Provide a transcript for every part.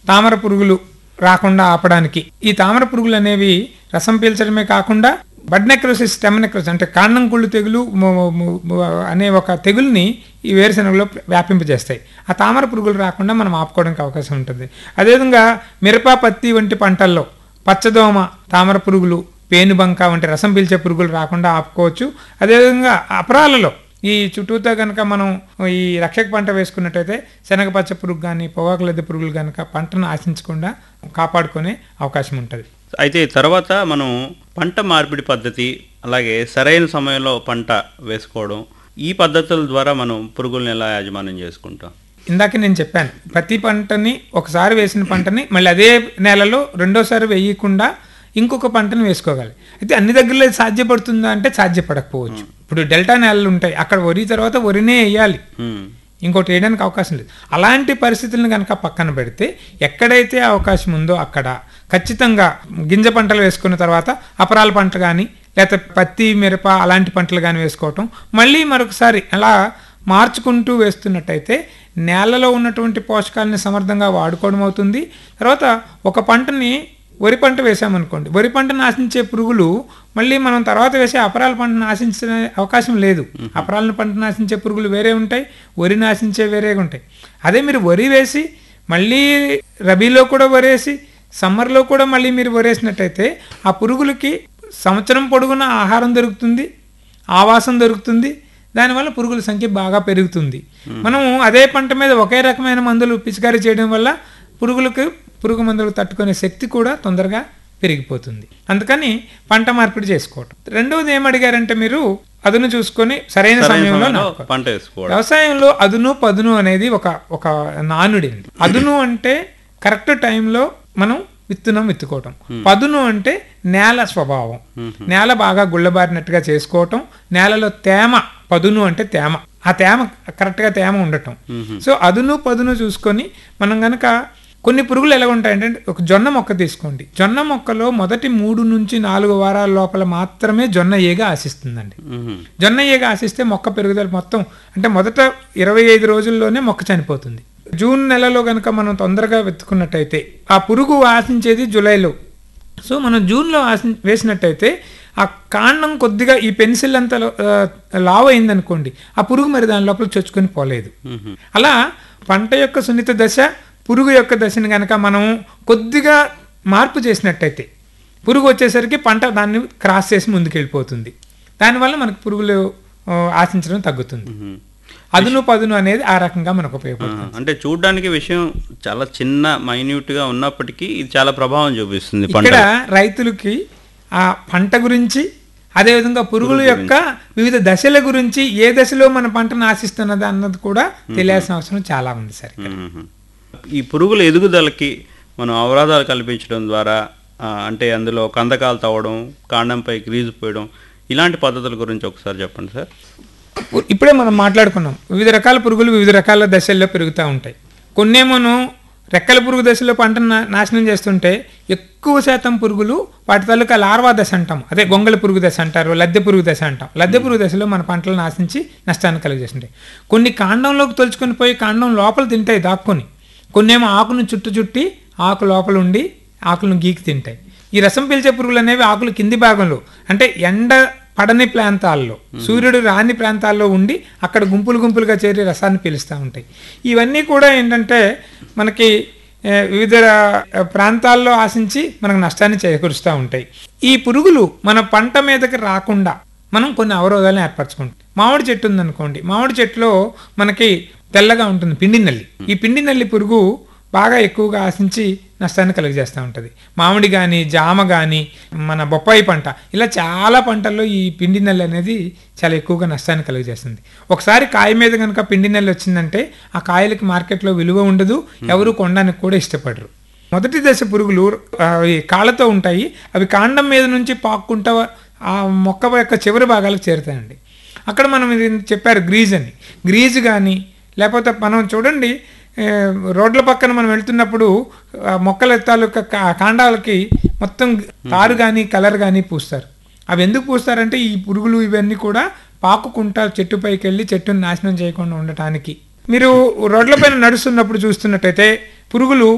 తామర పురుగులు రాకుండా ఆపడానికి ఈ తామర పురుగులు అనేవి రసం పీల్చడమే కాకుండా బడ్ నెక్రోసిస్ స్టెమ్ నెక్రోసిస్ అంటే కాండం కుళ్ళు తెగులు ము- ము- ము- అనే ఒక తెగుల్ని ఈ వేరుశనగలో వ్యాపింపజేస్తాయి ఆ తామర పురుగులు రాకుండా మనం ఆపుకోవడానికి అవకాశం ఉంటుంది అదేవిధంగా మిరప పత్తి వంటి పంటల్లో పచ్చదోమ తామర పురుగులు పేనుబంక వంటి రసం పీల్చే పురుగులు రాకుండా ఆపుకోవచ్చు అదేవిధంగా అపరాలలో ఈ చుట్టూతో కనుక మనం ఈ రక్షక పంట వేసుకున్నట్టయితే శనగ పచ్చ పురుగు కానీ పొగాకు లద్దె పురుగులు కనుక పంటను ఆశించకుండా కాపాడుకునే అవకాశం ఉంటుంది అయితే తర్వాత మనం పంట మార్పిడి పద్ధతి అలాగే సరైన సమయంలో పంట వేసుకోవడం ఈ పద్ధతుల ద్వారా మనం పురుగుల్ని ఎలా యాజమాన్యం చేసుకుంటాం ఇందాక నేను చెప్పాను ప్రతి పంటని ఒకసారి వేసిన పంటని మళ్ళీ అదే నేలలో రెండోసారి వేయకుండా ఇంకొక పంటను వేసుకోగలి అయితే అన్ని దగ్గరలో ఇది సాధ్యపడుతుందా అంటే సాధ్యపడకపోవచ్చు ఇప్పుడు డెల్టా నేలలు ఉంటాయి అక్కడ వరి తర్వాత వరినే వేయాలి ఉమ్, ఇంకోటి వేయడానికి అవకాశం లేదు అలాంటి పరిస్థితులను కనుక పక్కన పెడితే ఎక్కడైతే అవకాశం ఉందో అక్కడ ఖచ్చితంగా గింజ పంటలు వేసుకున్న తర్వాత అపరాల పంట కానీ లేకపోతే పత్తి మిరప అలాంటి పంటలు కానీ వేసుకోవటం మళ్ళీ మరొకసారి అలా మార్చుకుంటూ వేస్తున్నట్టయితే నేలలో ఉన్నటువంటి పోషకాలని సమర్థంగా వాడుకోవడం అవుతుంది తర్వాత ఒక పంటని వరి పంట వేసామనుకోండి వరి పంటను ఆశించే పురుగులు మళ్ళీ మనం తర్వాత వేసే అపరాల పంటను ఆశించే అవకాశం లేదు అపరాల పంటను ఆశించే పురుగులు వేరే ఉంటాయి వరిని ఆశించే వేరేగా ఉంటాయి అదే మీరు వరి వేసి మళ్ళీ రబీలో కూడా వరేసి సమ్మర్లో కూడా మళ్ళీ మీరు వరేసినట్టయితే ఆ పురుగులకి సంవత్సరం పొడుగున ఆహారం దొరుకుతుంది ఆవాసం దొరుకుతుంది దానివల్ల పురుగుల సంఖ్య బాగా పెరుగుతుంది మనం అదే పంట మీద ఒకే రకమైన మందులు పిచికారీ చేయడం వల్ల పురుగులకు పురుగు మందులు తట్టుకునే శక్తి కూడా తొందరగా పెరిగిపోతుంది అందుకని పంట మార్పిడి చేసుకోవటం రెండవది ఏమడిగారంటే మీరు అదును చూసుకొని సరైన సరైన సమయంలో సమయంలో నాటుకోవాలి. పంట వేసుకోవడం వ్యవసాయంలో అదును పదును అనేది ఒక ఒక నానుడి అండి అదును అంటే కరెక్ట్ టైంలో మనం విత్తనం విత్తుకోవటం పదును అంటే నేల స్వభావం నేల బాగా గుళ్ళబారినట్టుగా చేసుకోవటం నేలలో తేమ పదును అంటే తేమ ఆ తేమ కరెక్ట్గా తేమ ఉండటం సో అదును పదును చూసుకొని మనం గనక కొన్ని పురుగులు ఎలా ఉంటాయంటే ఒక జొన్న మొక్క తీసుకోండి జొన్న మొక్కలో మొదటి మూడు నుంచి నాలుగు వారాల లోపల మాత్రమే జొన్న ఈగ ఆశిస్తుందండి ఉహుం, జొన్న ఈగ ఆశిస్తే మొక్క పెరుగుదల మొత్తం అంటే మొదట ఇరవై ఐదు రోజుల్లోనే మొక్క చనిపోతుంది జూన్ నెలలో కనుక మనం తొందరగా వెతుకున్నట్టయితే ఆ పురుగు ఆశించేది జూలైలో సో మనం జూన్లో ఆశి వేసినట్టయితే ఆ కాండం కొద్దిగా ఈ పెన్సిల్ అంత లో- ఆ, లావ్ అయిందనుకోండి ఆ పురుగు మరి దాని లోపల చొచ్చుకొని పోలేదు ఉహుం. అలా పంట యొక్క సున్నిత దశ పురుగు యొక్క దశని కనుక మనం కొద్దిగా మార్పు చేసినట్టయితే పురుగు వచ్చేసరికి పంట దాన్ని క్రాస్ చేసి ముందుకెళ్ళిపోతుంది దానివల్ల మనకు పురుగులు ఆ, ఆశించడం తగ్గుతుంది ఉహుం. అదును పదును అనేది ఆ రకంగా మనకు ఉపయోగపడుతుంది ఆ, అంటే చూడడానికి విషయం చాలా చిన్న మైన్యూట్ గా ఉన్నప్పటికీ ఇది చాలా ప్రభావం చూపిస్తుంది పంట ఇక్కడ రైతులకి ఆ పంట గురించి అదేవిధంగా పురుగుల యొక్క వివిధ దశల గురించి ఏ దశలో మన పంటను ఆశిస్తున్నది అన్నది కూడా తెలియాల్సిన అవసరం చాలా ఉంది సార్ మ్మ్. ఈ పురుగుల ఎదుగుదలకి మనం అవరాధాలు కల్పించడం ద్వారా ఆ, అంటే అందులో కందకాలు తవ్వడం కాండంపై గ్రీజు పోయడం ఇలాంటి పద్ధతుల గురించి ఒకసారి చెప్పండి సార్ ఇప్పుడే మనం మాట్లాడుకున్నాం వివిధ రకాల పురుగులు వివిధ రకాల దశల్లో పెరుగుతూ ఉంటాయి కొన్నేమోను రెక్కల పురుగు దశలో పంటను నా- నాశనం చేస్తుంటే ఎక్కువ శాతం పురుగులు వాటి తాలూకా లార్వా దశ అంటాం అదే గొంగళ పురుగు దశ అంటారు లద్దె పురుగు దశ అంటాం లద్దె పురుగు దశలో మన పంటలు నాశించి నష్టాన్ని కలిగజేస్తుంటాయి కొన్ని కాండంలోకి తొలుచుకొని పోయి కాండం లోపల తింటాయి దాక్కొని కొన్నేమో ఆకును చుట్టు చుట్టి ఆకు లోపల ఉండి ఆకులను గీకి తింటాయి ఈ రసం పీల్చే పురుగులు అనేవి ఆకులు కింది భాగంలో అంటే ఎండ పడని ప్రాంతాల్లో సూర్యుడు రాని ప్రాంతాల్లో ఉండి అక్కడ గుంపులు గుంపులుగా చేరి రసాన్ని పీలుస్తూ ఉంటాయి ఇవన్నీ కూడా ఏంటంటే మనకి ఏ, వివిధ ఆ, ప్రాంతాల్లో ఆశించి మనకు నష్టాన్ని చేకూరుస్తూ ఉంటాయి ఈ పురుగులు మన పంట మీదకి రాకుండా మనం కొన్ని అవరోధాలను ఏర్పరచుకుంటాం మామిడి చెట్టు ఉందనుకోండి మామిడి చెట్టులో మనకి తెల్లగా ఉంటుంది పిండి నల్లి ఈ పిండి నల్లి పురుగు బాగా ఎక్కువగా ఆశించి నష్టాన్ని కలుగజేస్తూ ఉంటుంది మామిడి కానీ జామ కానీ మన బొప్పాయి పంట ఇలా చాలా పంటల్లో ఈ పిండి నల్లి అనేది చాలా ఎక్కువగా నష్టాన్ని కలుగజేస్తుంది ఒకసారి కాయ మీద కనుక పిండి నల్లి వచ్చిందంటే ఆ కాయలకి మార్కెట్లో విలువ ఉండదు ఎవరు కొనడానికి కూడా ఇష్టపడరు మొదటి దశ పురుగులు ఆ, అవి కాళ్ళతో ఉంటాయి అవి కాండం మీద నుంచి పాక్కుంటా ఆ మొక్క యొక్క చివరి భాగాలకు చేరుతాయండి అక్కడ మనం ఇది చెప్పారు గ్రీజ్ అని గ్రీజ్ కానీ లేకపోతే మనం చూడండి ఏ, రోడ్ల పక్కన మనం వెళ్తున్నప్పుడు ఆ మొక్కల తాలూకా కా- కాండాలకి మొత్తం తారు కానీ కలర్ కానీ పూస్తారు అవి ఎందుకు పూస్తారంటే ఈ పురుగులు ఇవన్నీ కూడా పాకుకుంటా చెట్టు పైకి వెళ్ళి చెట్టుని నాశనం చేయకుండా ఉండటానికి మీరు రోడ్లపైన నడుస్తున్నప్పుడు చూస్తున్నట్టయితే పురుగులు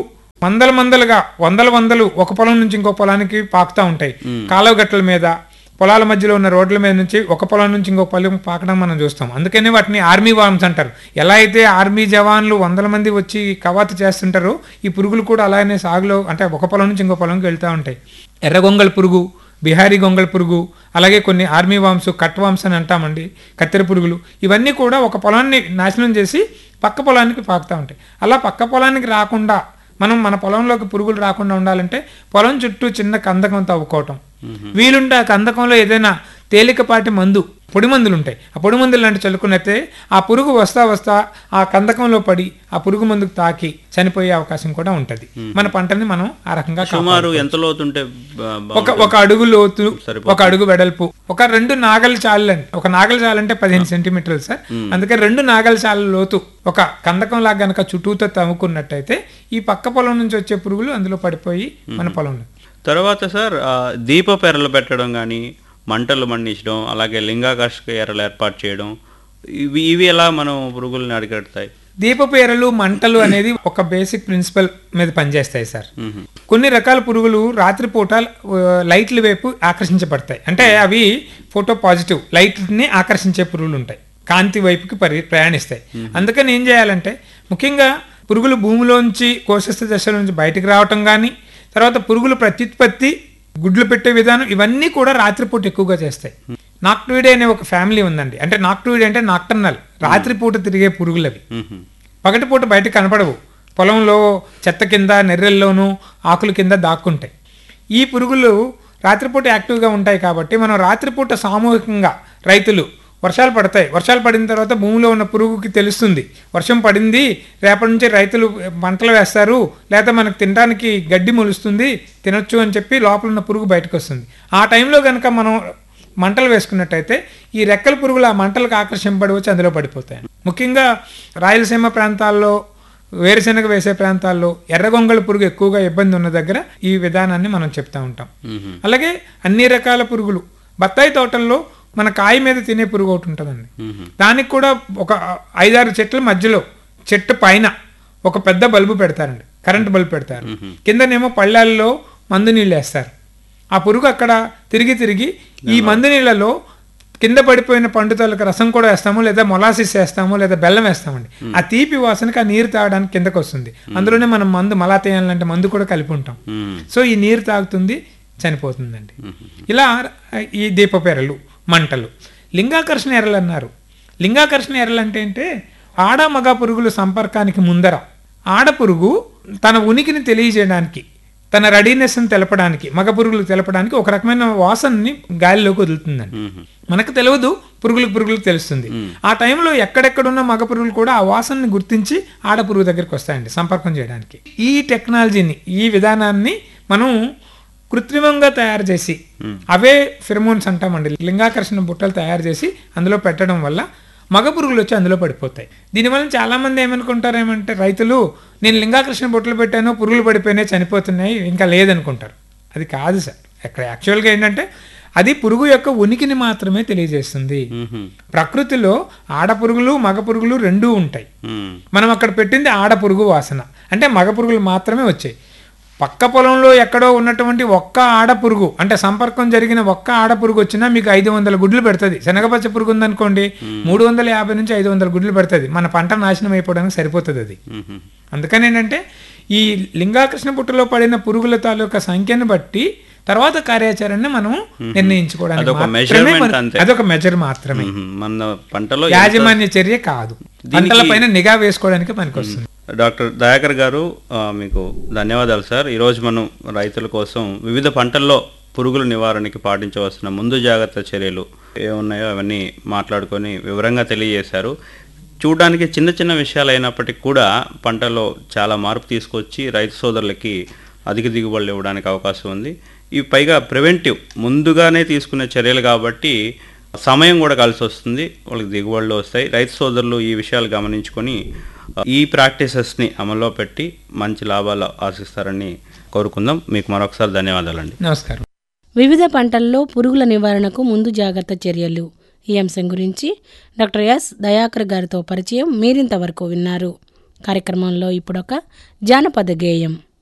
మందల మందలుగా వందల వందలు ఒక పొలం నుంచి ఇంకో పొలానికి పాకుతూ ఉంటాయి కాలువ గట్ల మీద పొలాల మధ్యలో ఉన్న రోడ్ల మీద నుంచి ఒక పొలం నుంచి ఇంకో పొలం పాకడం మనం చూస్తాం అందుకనే వాటిని ఆర్మీ వామ్స్ అంటారు ఎలా అయితే ఆర్మీ జవాన్లు వందల మంది వచ్చి కవాతు చేస్తుంటారో ఈ పురుగులు కూడా అలానే సాగులో అంటే ఒక పొలం నుంచి ఇంకో పొలంకి వెళ్తూ ఉంటాయి ఎర్రగొంగళ పురుగు బిహారీ గొంగళ పురుగు అలాగే కొన్ని ఆర్మీ వామ్స్ కట్ వామ్స్ అని అంటామండి కత్తెర పురుగులు ఇవన్నీ కూడా ఒక పొలాన్ని నాశనం చేసి పక్క పొలానికి పాకుతూ ఉంటాయి అలా పక్క పొలానికి రాకుండా మనం మన పొలంలోకి పురుగులు రాకుండా ఉండాలంటే పొలం చుట్టూ చిన్న కందకం తవ్వుకోవటం వీలుంటే ఆ కందకంలో ఏదైనా తేలికపాటి మందు పొడి మందులు ఉంటాయి ఆ పొడి మందులు లాంటి చల్లుకున్నైతే ఆ పురుగు వస్తా వస్తా ఆ కందకంలో పడి ఆ పురుగు మందుకు తాకి చనిపోయే అవకాశం కూడా ఉంటుంది మన పంటని మనం ఆ రకంగా సుమారు ఎంత లోతుంటే బా- బా- ఒక ఒక అడుగు లోతు సరిపోతుంది. ఒక అడుగు వెడల్పు ఒక రెండు నాగలి చాలండి ఒక నాగలి చాలంటే పదిహేను సెంటీమీటర్లు సార్ అందుకే రెండు నాగలి చాల లోతు ఒక కందకం లాగా గనక చుట్టూతో తవ్వుకున్నట్టయితే ఈ పక్క పొలం నుంచి వచ్చే పురుగులు అందులో పడిపోయి మన పొలంలో తర్వాత సార్ ఆ, దీప పెరలు పెట్టడం కానీ మంటలు మండించడం అలాగే లింగాకర్షక ఎరలు ఏర్పాటు చేయడం ఇవి ఇవి ఎలా మనం పురుగుల్ని అరికడతాయి దీపపు ఎరలు మంటలు అనేది ఒక బేసిక్ ప్రిన్సిపల్ మీద పనిచేస్తాయి సార్ మ్మ్. కొన్ని రకాల పురుగులు రాత్రిపూట ఆ, లైట్ల వైపు ఆకర్షించబడతాయి అంటే అవి ఫోటో పాజిటివ్ లైట్ని ఆకర్షించే పురుగులు ఉంటాయి కాంతి వైపుకి పరి ప్రయాణిస్తాయి అందుకని ఏం చేయాలంటే ముఖ్యంగా పురుగులు భూమిలోంచి కోశస్థ దశల నుంచి బయటికి రావటం కానీ తర్వాత పురుగులు ప్రత్యుత్పత్తి గుడ్లు పెట్టే విధానం ఇవన్నీ కూడా రాత్రిపూట ఎక్కువగా చేస్తాయి నాక్టూయిడే అనే ఒక ఫ్యామిలీ ఉందండి అంటే నాక్టూయిడ్ అంటే నాక్టర్నల్ రాత్రిపూట తిరిగే పురుగులు అవి మ్మ్. పగటిపూట బయట కనపడవు పొలంలో చెత్త కింద నెర్రెల్లోనూ ఆకుల కింద దాక్కుంటాయి ఈ పురుగులు రాత్రిపూట యాక్టివ్గా ఉంటాయి కాబట్టి మనం రాత్రిపూట సామూహికంగా రైతులు వర్షాలు పడతాయి వర్షాలు పడిన తర్వాత భూమిలో ఉన్న పురుగుకి తెలుస్తుంది వర్షం పడింది రేపటి నుంచి రైతులు పంటలు వేస్తారు లేదా మనకు తినడానికి గడ్డి మొలుస్తుంది తినొచ్చు అని చెప్పి లోపల ఉన్న పురుగు బయటకు వస్తుంది ఆ టైంలో కనుక మనం మంటలు వేసుకున్నట్టయితే ఈ రెక్కల పురుగులు ఆ మంటలకు ఆకర్షింపడి వచ్చి అందులో పడిపోతాయి ముఖ్యంగా రాయలసీమ ప్రాంతాల్లో వేరుశెనగ వేసే ప్రాంతాల్లో ఎర్రగొంగళ పురుగు ఎక్కువగా ఇబ్బంది ఉన్న దగ్గర ఈ విధానాన్ని మనం చెప్తా ఉంటాం మ్మ్. అలాగే అన్ని రకాల పురుగులు బత్తాయి తోటల్లో మన కాయ మీద తినే పురుగు ఒకటి ఉంటుందండి మ్మ్. దానికి కూడా ఒక ఐదారు చెట్ల మధ్యలో చెట్టు పైన ఒక పెద్ద బల్బు పెడతారండి కరెంట్ బల్బు పెడతారు కిందనేమో పళ్ళాల్లో మందు నీళ్ళు వేస్తారు ఆ పురుగు అక్కడ తిరిగి తిరిగి ఈ మందు నీళ్ళలో కింద పడిపోయిన పండు తాలూకు రసం కూడా వేస్తాము లేదా మొలాసిస్ వేస్తాము లేదా బెల్లం వేస్తామండి ఆ తీపి వాసనకి ఆ నీరు తాగడానికి కిందకు వస్తుంది అందులోనే మనం మందు మలాతేయాలి లాంటి మందు కూడా కలిపి ఉంటాం మ్మ్. సో ఈ నీరు తాగుతుంది చనిపోతుందండి ఇలా ఈ దీపపెరలు మంటలు లింగాకర్షణ ఎరలు అన్నారు లింగాకర్షణ ఎరలు అంటే ఏంటే ఆడ మగ పురుగుల సంపర్కానికి ముందర ఆడ పురుగు తన ఉనికిని తెలియజేయడానికి తన రెడీనెస్ని తెలపడానికి మగ పురుగులకు తెలపడానికి ఒక రకమైన వాసనని గాలిలోకి వదులుతుందండి మ్మ్. మనకు తెలియదు పురుగులకు పురుగులకు తెలుస్తుంది ఆ టైంలో ఎక్కడెక్కడున్న మగ పురుగులు కూడా ఆ వాసనని గుర్తించి ఆడ పురుగు దగ్గరికి వస్తాయండి సంపర్కం చేయడానికి ఈ టెక్నాలజీని ఈ విధానాన్ని మనం కృత్రిమంగా తయారు చేసి అవే ఫిరమోన్స్ అంటామండి లింగాకర్షణ బుట్టలు తయారు చేసి అందులో పెట్టడం వల్ల మగ పురుగులు వచ్చి అందులో పడిపోతాయి దీనివల్ల చాలా మంది ఏమనుకుంటారు ఏమంటే రైతులు నేను లింగాకర్షణ బుట్టలు పెట్టాను పురుగులు పడిపోయినాయి చనిపోతున్నాయి ఇంకా లేదనుకుంటారు అది కాదు సార్ ఇక్కడ యాక్చువల్గా ఏంటంటే అది పురుగు యొక్క ఉనికిని మాత్రమే తెలియజేస్తుంది మ్మ్. ప్రకృతిలో ఆడ పురుగులు మగ పురుగులు రెండూ ఉంటాయి మ్మ్. మనం అక్కడ పెట్టింది ఆడ పురుగు వాసన అంటే మగ పురుగులు మాత్రమే వచ్చాయి పక్క పొలంలో ఎక్కడో ఉన్నటువంటి ఒక్క ఆడ పురుగు అంటే సంపర్కం జరిగిన ఒక్క ఆడ పురుగు వచ్చినా మీకు ఐదు వందల గుడ్లు పెడుతుంది శనగపచ్చ పురుగు ఉందనుకోండి మూడు వందల యాభై నుంచి ఐదు వందల గుడ్లు పెడుతుంది మన పంట నాశనం అయిపోవడానికి సరిపోతుంది అది మ్మ్. అందుకని ఏంటంటే ఈ లింగాకృష్ణ పుట్టలో పడిన పురుగుల తాలూకా సంఖ్యను బట్టి తర్వాత కార్యాచరణని మనం నిర్ణయించుకోవడానికి అదొక మాత్రమే measurement మన- అంతే. అదొక మెజర్ మాత్రమే మ్మ్. మన పంటలో యాజమాన్య చర్య కాదు పంటల పైన నిఘా వేసుకోవడానికి పనికొస్తుంది డాక్టర్ దయాకర్ గారు ఆ, మీకు ధన్యవాదాలు సార్ ఈరోజు మనం రైతుల కోసం వివిధ పంటల్లో పురుగుల నివారణకి పాటించవలసిన ముందు జాగ్రత్త చర్యలు ఏమున్నాయో అవన్నీ మాట్లాడుకొని వివరంగా తెలియజేశారు చూడడానికి చిన్న చిన్న విషయాలు అయినప్పటికీ కూడా పంటలో చాలా మార్పు తీసుకొచ్చి రైతు సోదరులకి అధిక దిగుబడులు ఇవ్వడానికి అవకాశం ఉంది ఇవి పైగా ప్రివెంటివ్ ముందుగానే తీసుకునే చర్యలు కాబట్టి సమయం కూడా కలిసి వస్తుంది వాళ్ళకి దిగుబడులు వస్తాయి రైతు సోదరులు ఈ విషయాలు గమనించుకొని ఆ, ఈ ప్రాక్టీసెస్ని అమల్లో పెట్టి మంచి లాభాలు ఆశిస్తారని కోరుకుందాం మీకు మరొకసారి ధన్యవాదాలండి నమస్కారం వివిధ పంటల్లో పురుగుల నివారణకు ముందు జాగ్రత్త చర్యలు ఈ అంశం గురించి డాక్టర్ ఎస్ దయాకర్ గారితో పరిచయం మీరింతవరకు విన్నారు కార్యక్రమంలో ఇప్పుడొక జానపద గేయం